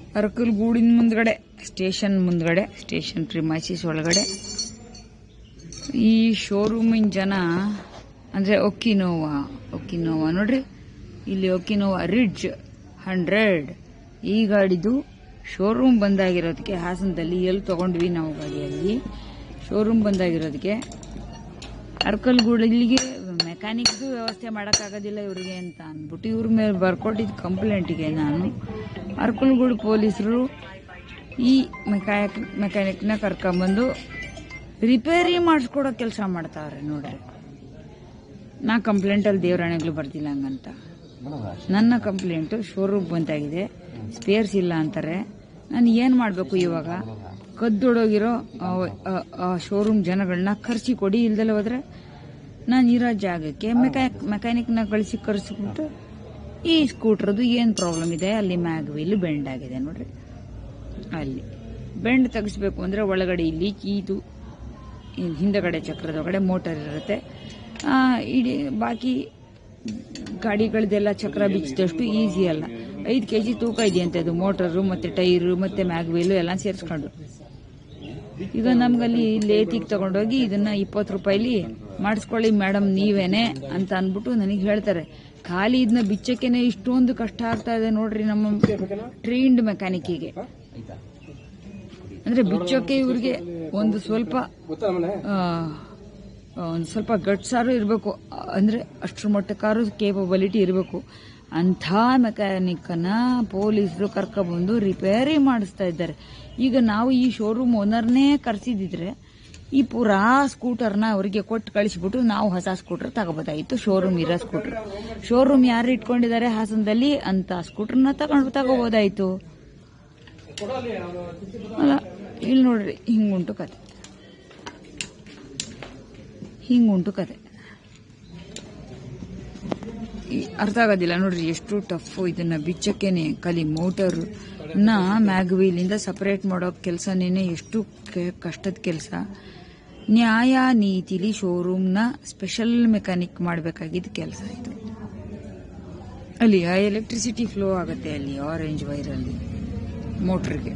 ಅರಕಲ್ ಗೂಡಿನ ಮುಂದ್ಗಡೆ ಸ್ಟೇಷನ್ ಮುಂದ್ಗಡೆ ಸ್ಟೇಷನ್ ಪ್ರಿಮೈಸಿಸ್ ಒಳಗಡೆ ಈ ಶೋರೂಮಿನ ಜನ ಅಂದ್ರೆ ಒಕ್ಕಿನೋವಾ ಒಕ್ಕಿನೋವಾ ನೋಡ್ರಿ ಇಲ್ಲಿ ಒಕ್ಕಿನೋವಾ ರಿಡ್ಜ್ ಹಂಡ್ರೆಡ್ ಈ ಗಾಡಿದು ಶೋರೂಮ್ ಬಂದಾಗಿರೋದಕ್ಕೆ ಹಾಸನದಲ್ಲಿ ಎಲ್ಲಿ ತಗೊಂಡ್ವಿ ನಾವು ಗಾಡಿಯಲ್ಲಿ ಶೋರೂಮ್ ಬಂದಾಗಿರೋದಕ್ಕೆ ಅರ್ಕಲ್ಗೂಡು ಇಲ್ಲಿಗೆ ಮೆಕ್ಯಾನಿಕ್ದು ವ್ಯವಸ್ಥೆ ಮಾಡೋಕ್ಕಾಗೋದಿಲ್ಲ ಇವ್ರಿಗೆ ಅಂತ ಅಂದ್ಬಿಟ್ಟು ಇವ್ರ ಮೇಲೆ ಬರ್ಕೊಟ್ಟಿದ್ದ ಕಂಪ್ಲೇಂಟಿಗೆ ನಾನು ಅರ್ಕಲ್ಗೂಡು ಪೊಲೀಸರು ಈ ಮೆಕ್ಯಾನಿಕ್ ಮೆಕ್ಯಾನಿಕ್ನ ಕರ್ಕೊಂಬಂದು ರಿಪೇರಿ ಮಾಡಿಸ್ಕೊಡೋ ಕೆಲಸ ಮಾಡ್ತಾವ್ರೆ ನೋಡ್ರಿ ನಾ ಕಂಪ್ಲೇಂಟಲ್ಲಿ ದೇವರಾಣೆಗಳು ಬರ್ದಿಲ್ಲ ಹಂಗಂತ ನನ್ನ ಕಂಪ್ಲೇಂಟು ಶೋರೂಮ್ ಬಂದಾಗಿದೆ ಸ್ಪೇರ್ಸ್ ಇಲ್ಲ ಅಂತಾರೆ ನಾನು ಏನು ಮಾಡಬೇಕು ಇವಾಗ ಕದ್ದೊಡೋಗಿರೋ ಶೋರೂಮ್ ಜನಗಳನ್ನ ಖರ್ಚಿ ಕೊಡಿ ಇಲ್ದಲೆ ಹೋದ್ರೆ ನಾನು ಇರೋ ಜಾಗಕ್ಕೆ ಮೆಕ್ಯಾನಿಕ್ ಮೆಕ್ಯಾನಿಕ್ನ ಕಳಿಸಿ ಕರೆಸ್ಬಿಟ್ಟು ಈ ಸ್ಕೂಟ್ರದ್ದು ಏನು ಪ್ರಾಬ್ಲಮ್ ಇದೆ ಅಲ್ಲಿ ಮ್ಯಾಗ್ ವೀಲ್ ಬೆಂಡ್ ಆಗಿದೆ ನೋಡ್ರಿ ಅಲ್ಲಿ ಬೆಂಡ್ ತೆಗಿಸ್ಬೇಕು ಅಂದರೆ ಒಳಗಡೆ ಇಲ್ಲಿ ಇದು ಇನ್ ಹಿಂದಗಡೆ ಚಕ್ರದ ಒಳಗಡೆ ಮೋಟರ್ ಇರುತ್ತೆ ಆ, ಇಡೀ ಬಾಕಿ ಗಾಡಿಗಳದೆಲ್ಲ ಚಕ್ರ ಬಿಚ್ಚಿದಷ್ಟು ಈಸಿ ಅಲ್ಲ ಐದು ಕೆ ಜಿ ತೂಕ ಇದೆಯಂತೆ ಅದು ಮೋಟರು ಮತ್ತೆ ಟೈರು ಮತ್ತೆ ಮ್ಯಾಗ್ ವೀಲು ಎಲ್ಲ ಸೇರಿಸ್ಕೊಂಡು ಈಗ ನಮ್ಗಲ್ಲಿ ಲೇತಿಗೆ ತಗೊಂಡೋಗಿ ಇದನ್ನ ಇಪ್ಪತ್ತು ರೂಪಾಯಿಲಿ ಮಾಡಿಸ್ಕೊಳ್ಳಿ ಮೇಡಮ್ ನೀವೇನೆ ಅಂತ ಅನ್ಬಿಟ್ಟು ನನಗೆ ಹೇಳ್ತಾರೆ ಖಾಲಿ ಇದನ್ನ ಬಿಚ್ಚಕ್ಕೇನೆ ಇಷ್ಟೊಂದು ಕಷ್ಟ ಆಗ್ತಾ ಇದೆ ನೋಡ್ರಿ ನಮ್ಮ ಟ್ರೈನ್ಡ್ ಮೆಕ್ಯಾನಿಕ್ಕಿಗೆ ಅಂದ್ರೆ ಬಿಚ್ಚೋಕೆ ಇವ್ರಿಗೆ ಒಂದು ಸ್ವಲ್ಪ ಆ, ಒಂದು ಸ್ವಲ್ಪ ಗಟ್ಸಾರು ಇರಬೇಕು ಅಂದ್ರೆ ಅಷ್ಟ್ರ ಮಟ್ಟಕ್ಕಾರು ಕೇಪಬಿಲಿಟಿ ಇರಬೇಕು ಅಂಥ ಮೆಕ್ಯಾನಿಕ್ಕನ್ನ ಪೊಲೀಸರು ಕರ್ಕೊಬಂದು ರಿಪೇರಿ ಮಾಡಿಸ್ತಾ ಇದ್ದಾರೆ ಈಗ ನಾವು ಈ ಶೋರೂಮ್ ಓನರ್ನೇ ಕರೆಸಿದಿದ್ರೆ ಈ ಪೂರಾ ಸ್ಕೂಟರ್ನ ಅವರಿಗೆ ಕೊಟ್ಟು ಕಳಿಸ್ಬಿಟ್ಟು ನಾವು ಹೊಸ ಸ್ಕೂಟರ್ ತಗೋಬೋದಾಗಿತ್ತು ಶೋರೂಮ್ ಇರೋ ಸ್ಕೂಟರ್ ಶೋರೂಮ್ ಯಾರು ಇಟ್ಕೊಂಡಿದ್ದಾರೆ ಹಾಸನದಲ್ಲಿ ಅಂತ ಸ್ಕೂಟರ್ನ ತಗೊಂಡು ತಗೋಬೋದಾಯ್ತು ಅಲ್ಲ ಇಲ್ಲಿ ನೋಡ್ರಿ ಹಿಂಗುಂಟು ಕತೆ ಹಿಂಗುಂಟು ಕತೆ ಈ ಅರ್ಥ ಆಗೋದಿಲ್ಲ ನೋಡ್ರಿ ಎಷ್ಟು ಟಫ್ ಇದನ್ನ ಬಿಚ್ಚಕ್ಕೇನೆ ಕಲಿ ಮೋಟರ್ ನ ಮ್ಯಾಗ್ ವೀಲಿಂದ ಸಪರೇಟ್ ಮಾಡೋ ಕೆಲಸನೇನೆ ಎಷ್ಟು ಕೆ- ಕಷ್ಟದ ಕೆಲಸ ನ್ಯಾಯ ನೀತಿಲಿ ಶೋರೂಮ್ನ ಸ್ಪೆಷಲ್ ಮೆಕ್ಯಾನಿಕ್ ಮಾಡಬೇಕಾಗಿದ್ದ ಕೆಲಸ ಇದು ಅಲ್ಲಿ ಆ ಎಲೆಕ್ಟ್ರಿಸಿಟಿ ಫ್ಲೋ ಆಗುತ್ತೆ ಅಲ್ಲಿ ಆರೆಂಜ್ ವೈರಲ್ಲಿ ಮೋಟ್ರಿಗೆ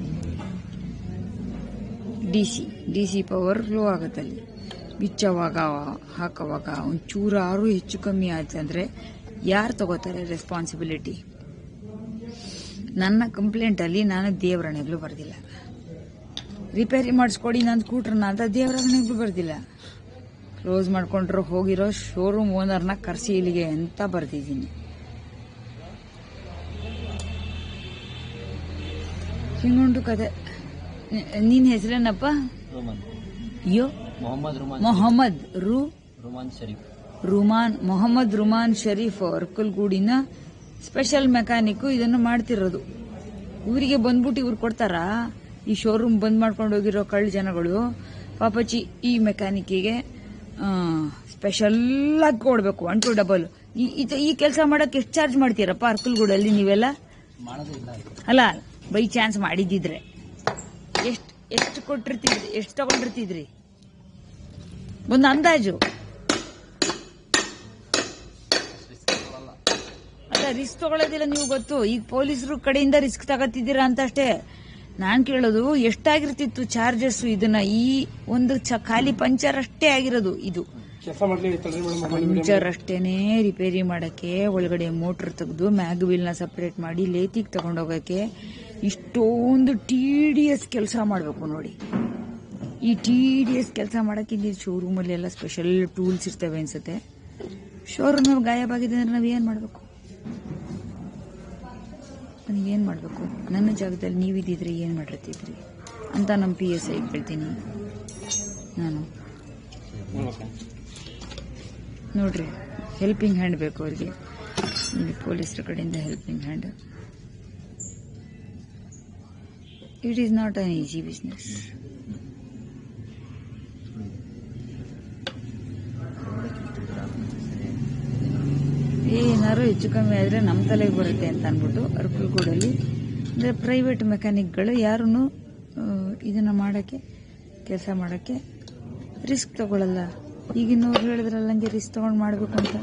D C D C power flow ಆಗುತ್ತೆ ಅಲ್ಲಿ ಬಿಚ್ಚವಾಗ ಹಾಕುವಾಗ ಒಂಚೂರಾರು ಹೆಚ್ಚು ಕಮ್ಮಿ ಆಯ್ತು ಅಂದ್ರೆ ಯಾರು ತಗೋತಾರೆ ರೆಸ್ಪಾನ್ಸಿಬಿಲಿಟಿ ನನ್ನ ಕಂಪ್ಲೇಂಟ್ ಅಲ್ಲಿ ನಾನು ದೇವರಣೆಗಳು ಬರ್ದಿಲ್ಲ ರಿಪೇರಿ ಮಾಡಿಸ್ಕೊಡಿ ನನ್ನ ಸ್ಕೂಟ್ರನ್ನ ಅಂತ ದೇವರಣೆಗಳು ಬರ್ದಿಲ್ಲ ಕ್ಲೋಸ್ ಮಾಡ್ಕೊಂಡ್ರು ಹೋಗಿರೋ ಶೋರೂಮ್ ಓನರ್ನ ಕರ್ಸಿ ಇಲ್ಲಿಗೆ ಅಂತ ಬರ್ದಿದ್ದೀನಿ ಹಿಂಗುಂಟು ಕತೆ ನಿ- ನಿನ್ ಹೆಸರೇನಪ್ಪ ರುಮಾನ್ ಅಯ್ಯೋ ಮೊಹಮ್ಮದ್ ರುಮಾನ್ ಮೊಹಮ್ಮದ್ ರು ರುಮಾನ್ ಶರೀಫ್ ರುಮಾನ್ ಮೊಹಮ್ಮದ್ ರುಮಾನ್ ಶರೀಫ್ ಅರ್ಕಲ್ಗೂಡಿನ ಸ್ಪೆಷಲ್ ಮೆಕ್ಯಾನಿಕ್ ಇದನ್ನು ಮಾಡ್ತಿರೋದು ಇವರಿಗೆ ಬಂದ್ಬಿಟ್ಟು ಇವ್ರು ಕೊಡ್ತಾರಾ ಈ ಶೋರೂಮ್ ಬಂದ್ ಮಾಡ್ಕೊಂಡು ಹೋಗಿರೋ ಕಳ್ಳ ಜನಗಳು ಪಾಪಚ್ಚಿ ಈ ಮೆಕ್ಯಾನಿಕ್ಕಿಗೆ ಸ್ಪೆಷಲ್ ಆಗಿ ಕೊಡ್ಬೇಕು ಒನ್ ಟು ಡಬಲ್ ಈ ಕೆಲಸ ಮಾಡಕ್ ಎಷ್ಟು ಚಾರ್ಜ್ ಮಾಡ್ತೀರಪ್ಪ ಅರ್ಕಲ್ಗೂಡಲ್ಲಿ ನೀವೆಲ್ಲ ಮಾಡೋದೇ ಇಲ್ಲ ಇದು. ಅಲ್ಲ ಬೈ ಚಾನ್ಸ್ ಮಾಡಿದ್ದಿದ್ರೆ ಎಷ್ಟು ಎಷ್ಟು ಕೊಟ್ಟಿರ್ತಿದ್ರಿ ಎಷ್ಟು ತಗೊಂಡಿರ್ತಿದ್ರಿ ಒಂದು ಅಂದಾಜು ಅಲ್ಲ ರಿಸ್ಕ್ ತಗೊಳ್ಳೋದಿಲ್ಲ ನೀವು ಗೊತ್ತು ಈಗ ಪೊಲೀಸರು ಕಡೆಯಿಂದ ರಿಸ್ಕ್ ತಗೋತಿದ್ದೀರಾ ಅಂತ ಅಷ್ಟೇ ನಾನ್ ಕೇಳೋದು ಎಷ್ಟಾಗಿರ್ತಿತ್ತು ಚಾರ್ಜಸ್ ಇದನ್ನ ಈ ಒಂದು ಚ ಖಾಲಿ ಪಂಚರ್ ಅಷ್ಟೇ ಆಗಿರೋದು ಇದು ಪಂಚರ್ ಅಷ್ಟೇನೆ ರಿಪೇರಿ ಮಾಡಕ್ಕೆ ಒಳಗಡೆ ಮೋಟರ್ ತೆಗೆದು ಮ್ಯಾಗ್ ವೀಲ್ ನ ಸಪರೇಟ್ ಮಾಡಿ ಲೇತಿಗೆ ತಗೊಂಡೋಗಕ್ಕೆ ಇಷ್ಟೊಂದು ಟಿ ಡಿ ಎಸ್ ಕೆಲಸ ಮಾಡಬೇಕು ನೋಡಿ ಈ ಟಿ ಡಿ ಎಸ್ ಕೆಲಸ ಮಾಡಕ್ಕೆ ಇಲ್ಲಿ ಶೋರೂಮ್ ಅಲ್ಲಿ ಎಲ್ಲ ಸ್ಪೆಷಲ್ ಟೂಲ್ಸ್ ಇರ್ತವೆ ಅನ್ಸುತ್ತೆ ಶೋರೂಮ್ ಗಾಯಬಾಗಿದೆ ಅಂದ್ರೆ ನಾವ್ ಏನ್ ಮಾಡ್ಬೇಕು ನನಗೆ ಏನ್ ಮಾಡ್ಬೇಕು ನನ್ನ ಜಾಗದಲ್ಲಿ ನೀವಿದ್ದಿದ್ರೆ ಏನ್ ಮಾಡಿರ್ತಿದ್ರಿ ಅಂತ ನಮ್ಮ ಪಿ ಎಸ್ ಐ ಕೇಳ್ತೀನಿ ನಾನು ನೋಡ್ರಿ ಹೆಲ್ಪಿಂಗ್ ಹ್ಯಾಂಡ್ ಬೇಕು ಅವ್ರಿಗೆ ಇಲ್ಲಿ ಪೊಲೀಸರ ಕಡೆಯಿಂದ helping hand it is not an easy business ಏನಾದ್ರು ಹೆಚ್ಚು ಕಮ್ಮಿ ಆದ್ರೆ ನಮ್ಮ ತಲೆಗೆ ಬರುತ್ತೆ ಅಂತ ಅಂದ್ಬಿಟ್ಟು ಅರ್ಕಲ್ಗೂಡಲ್ಲಿ ಅಂದ್ರೆ ಪ್ರೈವೇಟ್ ಮೆಕ್ಯಾನಿಕ್ಗಳು ಯಾರೂ ಇದನ್ನ ಮಾಡಕ್ಕೆ ಕೆಲಸ ಮಾಡಕ್ಕೆ ರಿಸ್ಕ್ ತಗೊಳ್ಳಲ್ಲ ಈಗಿನವ್ರು ಹೇಳಿದ್ರಲ್ಲ ಹಂಗೆ ರಿಸ್ಕ್ ತಗೊಂಡು ಮಾಡ್ಬೇಕು ಅಂತ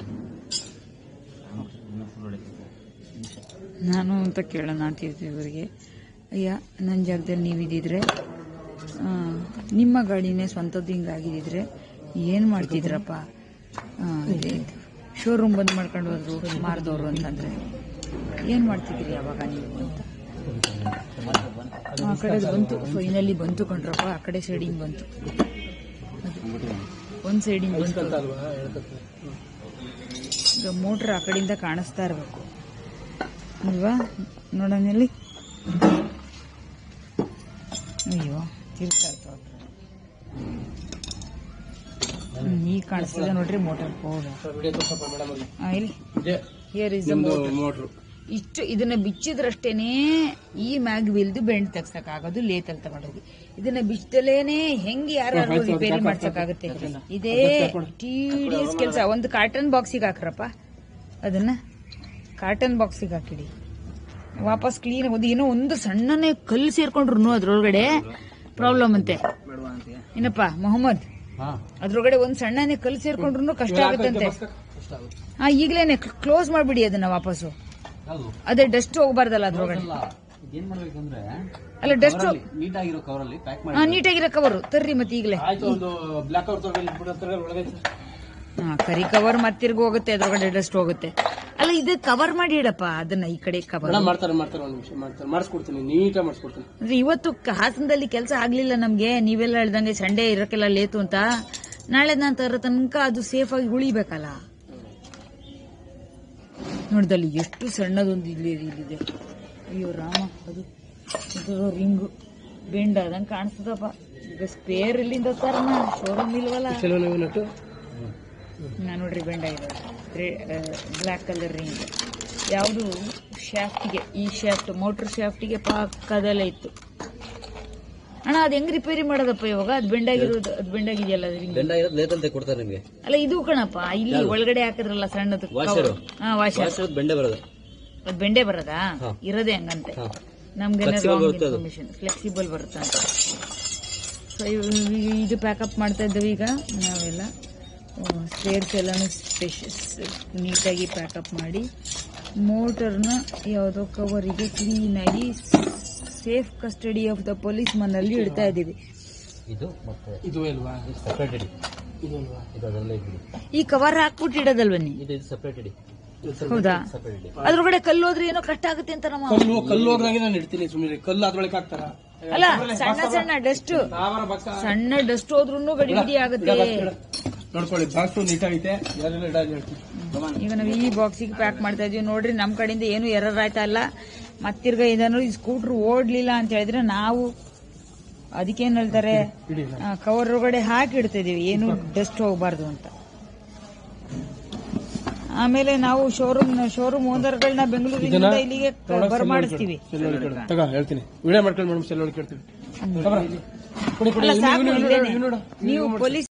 ನಾನು ಅಂತ ಕೇಳೋಣ ಅಂತಿದ್ದೆ ಇವರಿಗೆ ಅಯ್ಯ ನನ್ನ ಜಾಗದಲ್ಲಿ ನೀವಿದ್ದಿದ್ರೆ ಆ, ನಿಮ್ಮ ಗಾಡಿನೇ ಸ್ವಂತದ್ದು ಹಿಂಗಾಗಿದ್ದಿದ್ರೆ ಏನು ಮಾಡ್ತಿದ್ರಪ್ಪ ಶೋರೂಮ್ ಬಂದ್ ಮಾಡ್ಕೊಂಡು ಹೋದ್ರು ಮಾರ್ದವ್ರು ಅಂತಂದ್ರೆ ಏನು ಮಾಡ್ತಿದ್ರಿ ಅವಾಗ ನೀವು ಅಂತ ಆ ಕಡೆ ಬಂತು ಫೈನಲಿ ಬಂತು ಕಣ್ರಪ್ಪ ಆ ಕಡೆ ಸೈಡಿಂಗ್ ಬಂತು ಅದು. ಒಂದ್ ಸೈಡಿಂಗ್ ಬಂತು ಈಗ ಮೋಟ್ರ್ ಆ ಕಡೆಯಿಂದ ಕಾಣಿಸ್ತಾ ಇರಬೇಕು ಅಲ್ವಾ ನೋಡೋಣ ಇಲ್ಲಿ ಅಯ್ಯೋ ತಿರ್ತಾ ಇರ್ತಾವ ಈಗ ಕಾಣಿಸ್ತದೆ ನೋಡ್ರಿ ಮೋಟರ್ ಪೌಡರ್ ಇಲ್ಲಿ here is the motor motor ಇಷ್ಟು ಇದನ್ನ ಬಿಚ್ಚಿದ್ರಷ್ಟೇನೆ ಈ ಮ್ಯಾಗ್ ಬಿಲ್ದು ಬೆಂಡ್ ತೆಗ್ಸಕ್ಕಾಗೋದು ಲೇತಲ್ಲಿ ತಗೊಂಡೋಗಿ ಇದನ್ನ ಬಿಚ್ಚದಲೇನೆ ಹೆಂಗ್ ಯಾರು ರಿಪೇರಿ ಮಾಡ್ಸಕ್ಕಾಗತ್ತೆ ಇದೇ ಟಿಡಿಎಸ್ ಕೆಲಸ ಒಂದು ಕಾರ್ಟನ್ ಬಾಕ್ಸಿಗೆ ಹಾಕ್ರಪ್ಪ ಅದನ್ನ ಕಾರ್ಟನ್ ಬಾಕ್ಸಿಗೆ ಹಾಕಿಡಿ ವಾಪಸ್ ಕ್ಲೀನ್ ಒಂದು ಏನೋ ಒಂದು ಸಣ್ಣನೇ ಕಲ್ಲು ಸೇರ್ಕೊಂಡ್ರು ಅದ್ರೊಳಗಡೆ ಪ್ರಾಬ್ಲಮ್ ಅಂತೆ ಏನಪ್ಪ ಮೊಹಮ್ಮದ್ ಹಾ ಅದ್ರೊಳಗಡೆ ಒಂದ್ ಸಣ್ಣನೇ ಕಲ್ಲು ಸೇರ್ಕೊಂಡ್ರು ಕಷ್ಟ ಆಗುತ್ತಂತೆ ಹಾ ಈಗ್ಲೇನೆ ಕ್ಲೋಸ್ ಮಾಡ್ಬಿಡಿ ಅದನ್ನ ವಾಪಸ್ಸು ಯಾವುದು ಅದೇ ಡಸ್ಟ್ ಹೋಗ್ಬಾರ್ದಲ್ಲ ಅದ್ರೊಳಗಡೆ ಅಲ್ಲ ಇದೇನ್ ಮಾಡ್ಬೇಕಂದ್ರೆ ಅಲ್ಲ ಡಸ್ಟ್ ನೀಟ್ ಆಗಿರೋ ಕವರಲ್ಲಿ ಪ್ಯಾಕ್ ಮಾಡಿ ಹಾ ನೀಟಾಗಿರೋ ಕವರು ತರ್ರಿ ಮತ್ತೆ ಈಗಲೇ ಆಯ್ತು ಒಂದು ಬ್ಲಾಕ್ ಅವ್ರ ತಗೊಂಡು ಒಳಗೆ ಹಾ ಕರಿ ಕವರ್ ಮತ್ತಿರ್ಗ ಹೋಗುತ್ತೆ ಅದ್ರೊಳಗಡೆ ಡಸ್ಟ್ ಹೋಗುತ್ತೆ ಅಲ್ಲ ಇದು ಕವರ್ ಮಾಡಿ ಇಡಪ್ಪ ಅದನ್ನ ಈ ಕಡೆ ಕವರ್ ಮೇಡಮ್ ಮಾಡ್ತಾರೆ ಮಾಡ್ತಾರೆ ಒಂದು ನಿಮಿಷ ಮಾಡ್ತಾರೆ ಮಾಡಿಸ್ಕೊಡ್ತೀನಿ ನೀಟಾಗಿ ಮಾಡಿಸ್ಕೊಡ್ತೀನಿ ಅಂದ್ರೆ ಇವತ್ತು ಕ- ಹಾಸನದಲ್ಲಿ ಕೆಲಸ ಆಗ್ಲಿಲ್ಲ ನಮ್ಗೆ ನೀವೆಲ್ಲ ಹೇಳ್ದಂಗೆ ಸಂಡೇ ಇರಕ್ಕೆಲ್ಲ ಲೇತು ಅಂತ ನಾಳೆ ನಾನು ತರೋ ತನಕ ಅದು ಸೇಫ್ ಆಗಿ ಉಳಿಬೇಕಲ್ಲ ನೋಡ್ದಲ್ಲಿ ಎಷ್ಟು ಸಣ್ಣದೊಂದು ಇಲ್ಲಿ ಇಲ್ಲಿದೆ ಅಯ್ಯೋ ರಾಮ ಅದು ಇದು ರಿಂಗು ಬೆಂಡ್ ಆದಂಗೆ ಕಾಣಿಸ್ತದಪ್ಪ ಈಗ ಸ್ಪೇರ್ ಇಲ್ಲಿಂದ ತರನ ಶೋರೂಮ್ ಇಲ್ವಲ್ಲ ಕೆಲವು ನಟ್ಟು ನಾ ನೋಡ್ರಿ ಬೆಂಡ್ ಆಗಿರೋದು ಬ್ಲ್ಯಾಕ್ ಕಲರ್ ರಿಂಗ್ ಯಾವುದು ಶಾಫ್ಟಿಗೆ ಈ ಶಾಫ್ಟ್ ಮೋಟರ್ ಶಾಫ್ಟಿಗೆ ಪಕ್ಕದಲ್ಲೇ ಇತ್ತು ಅಣ್ಣ ಅದು ಹೆಂಗ್ ರಿಪೇರಿ ಮಾಡೋದಪ್ಪ ಇವಾಗ ಅದು ಬೆಂಡಾಗಿರೋದು ಅದು ಬೆಂಡಾಗಿದೆಯಲ್ಲ ಅದು ರಿಂಗ್ ಬೆಂಡ ಇರೋದು ಲೇತಂತೆ ಕೊಡ್ತಾರೆ ನಿಮ್ಗೆ ಅಲ್ಲ ಇದು ಕಣಪ್ಪ ಇಲ್ಲಿ ಒಳಗಡೆ ಹಾಕಿದ್ರಲ್ಲ ಸಣ್ಣದು Washer. ಹಾ ವಾಷರ್ ವಾಸದ ಬೆಂಡೆ ಬರೋದು ಅದು ಬೆಂಡೆ ಬರೋದಾ ಹಾ. ಇರೋದೇ ಹಂಗಂತೆ ಹಾ ನಮ್ಗೆ Flexible ಬರುತ್ತೆ ಅದು. ಇನ್ಫಾರ್ಮೇಶನ್ ಫ್ಲೆಕ್ಸಿಬಲ್ ಬರುತ್ತಂತ ಸೊ ಇದು ಪ್ಯಾಕಪ್ ಮಾಡ್ತಾ ಇದ್ದೇವೆ ಈಗ ನಾವೆಲ್ಲ ಸ್ಪೇರ್ಸ್ ಎಲ್ಲಾನು ಸ್ಪೆಷಸ್ ನೀಟಾಗಿ ಪ್ಯಾಕಪ್ ಮಾಡಿ ಮೋಟರ್ನ ಯಾವುದೋ ಕವರಿಗೆ ಕ್ಲೀನಾಗಿ safe custody of the police ಮನಲ್ಲಿ ಇಡ್ತಾ ಇದ್ದೀವಿ ಇದು ಮತ್ತೆ ಇದು ಅಲ್ವಾ ಸಪ್ರೇಟ್ ಇಡಿ ಇದು ಅಲ್ವಾ ಇದು ಅದೆಲ್ಲ ಇಡಿ ಈ ಕವರ್ ಹಾಕ್ಬಿಟ್ಟು ಇಡೋದಲ್ವ ನೀ ಇದು ಇದು ಸಪ್ರೇಟ್ ಇಡಿ ಹೌದಾ ಸಪ್ರೇಟ್ ಇಡಿ ಅದ್ರೊಳಗಡೆ ಕಲ್ಲು ಹೋದ್ರೆ ಏನೋ ಕಷ್ಟ ಆಗುತ್ತೆ ಅಂತ ನಮ್ಮ ಕಲ್ಲು ಕಲ್ಲು ಹೋದ್ರಾಗೆ ನಾನು ಇಡ್ತೀನಿ ಸುಮ್ಮನೆ ಕಲ್ಲು ಅದ್ರೊಳಗೆ ಹಾಕ್ತಾರ ಅಲ್ಲ ಸಣ್ಣ ಸಣ್ಣ ಡಸ್ಟ್ ಸಾವಿರ ಬಾಕ್ಸ ಸಣ್ಣ ಡಸ್ಟ್ ಹೋದ್ರೂ ಗಡಿ ಬಿಡಿ ಆಗುತ್ತೆ ನೋಡ್ಕೊಳ್ಳಿ ಬಾಕ್ಸ್ ನೀಟಾಗೈತೆ ಯಾರೆಲ್ಲ ಇಡಾಗಿ ಹೇಳ್ತೀನಿ ಈಗ ನಾವು ಈ ಬಾಕ್ಸಿಗೆ ಪ್ಯಾಕ್ ಮಾಡ್ತಾ ಇದೀವಿ ನೋಡ್ರಿ ನಮ್ ಕಡೆಯಿಂದ ಏನು ಎರರ್ ಆಯ್ತಾ ಇಲ್ಲ ಮತ್ತಿರ್ಗ ಇದನ್ನು ಈ ಸ್ಕೂಟ್ರ್ ಓಡ್ಲಿಲ್ಲ ಅಂತ ಹೇಳಿದ್ರೆ ನಾವು ಅದಕ್ಕೇನ್ ಹೇಳ್ತಾರೆ ಇಡಿ ಕವರ್ ಒಳಗಡೆ ಹಾಕಿ ಇಡ್ತಾ ಇದೀವಿ ಏನು ಡಸ್ಟ್ ಹೋಗ್ಬಾರ್ದು ಅಂತ ಆಮೇಲೆ ನಾವು ಶೋರೂಮ್ ಶೋರೂಮ್ ಓನರ್ಗಳನ್ನ ಬೆಂಗಳೂರಿನಿಂದ ಇಲ್ಲಿಗೆ ಬರಮಾಡಿಸ್ತೀವಿ ತಗ ಹೇಳ್ತೀನಿ ವಿಡಿಯೋ ಮಾಡ್ಕೊಂಡು ಮೇಡಮ್ ಸೆಲ್ ಒಳಗೆ ಕೇಳ್ತೀವಿ ಕೊಡಿ ಕೊಡಿ ಅಲ್ಲ ಇವ್ನು- ಸಾಕು ಇವ್ನು- ಇವ್ನು- ಇಲ್ಲೇನೆ. ಇವ್ನು ನೋಡು. ನೀವು ಪೊಲೀಸ್